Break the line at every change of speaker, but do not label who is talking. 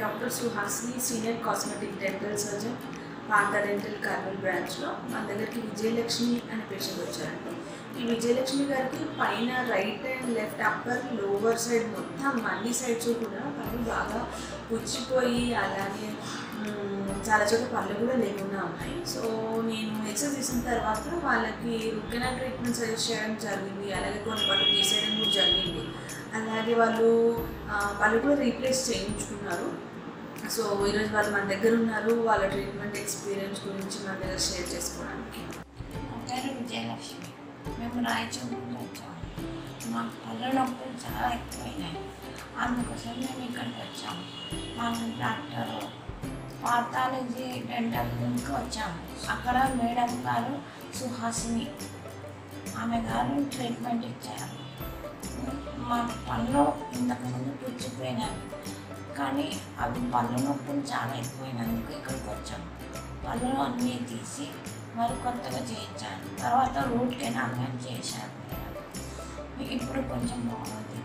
doctor Suhasini senior cosmetic dental surgeon పాత dental కార్బల్ బ్రాంచ్లో మన దగ్గరికి విజయలక్ష్మి అనే పేషెంట్ వచ్చారండి ఈ విజయలక్ష్మి గారికి పైన right and left upper lower side మొత్తం అన్ని సైడ్స్ కూడా పళ్ళు బాగా పుచ్చిపోయి అలాగే మ్, చాలా చోట్ల పళ్ళు కూడా లేకుండా ఉన్నాయి సో నేను ఎక్సర్సైజ్ చేసిన తర్వాత వాళ్ళకి రుకెనా ట్రీట్మెంట్ సజెస్ట్ చేయడం జరిగింది అలాగే కొన్ని పళ్ళు తీసేయడం కూడా జరిగింది అలాగే వాళ్ళు ఆ, పళ్ళు కూడా రీప్లేస్ చేయించుకున్నారు సో ఈరోజు వాళ్ళు మన దగ్గర ఉన్నారు వాళ్ళ ట్రీట్మెంట్ ఎక్స్పీరియన్స్ గురించి మన దగ్గర షేర్ చేసుకోవడానికి
నా పేరు విజయలక్ష్మి మేము రాయచూరు నుంచి వచ్చాము మా పళ్ళు నొప్పులు చాలా ఎక్కువైనాయి అందుకోసం మేము ఇక్కడికి వచ్చాము మా డాక్టర్ పార్థాలజీ డెంటల్ నుంచి వచ్చాము అక్కడ మేడం గారు సుహాసిని ఆమె గారు ట్రీట్మెంట్ ఇచ్చారు మా పళ్ళు ఇంతకుముందు పుచ్చిపోయినాయి కానీ అవి పళ్ళు నొప్పులు చాలా ఎక్కువైనందుకు ఇక్కడికి వచ్చాము పళ్ళు అన్నీ తీసి మరి కొత్తగా చేయించాను తర్వాత రూట్ కెనాల్ కానీ చేశాను ఇప్పుడు కొంచెం బాగుంది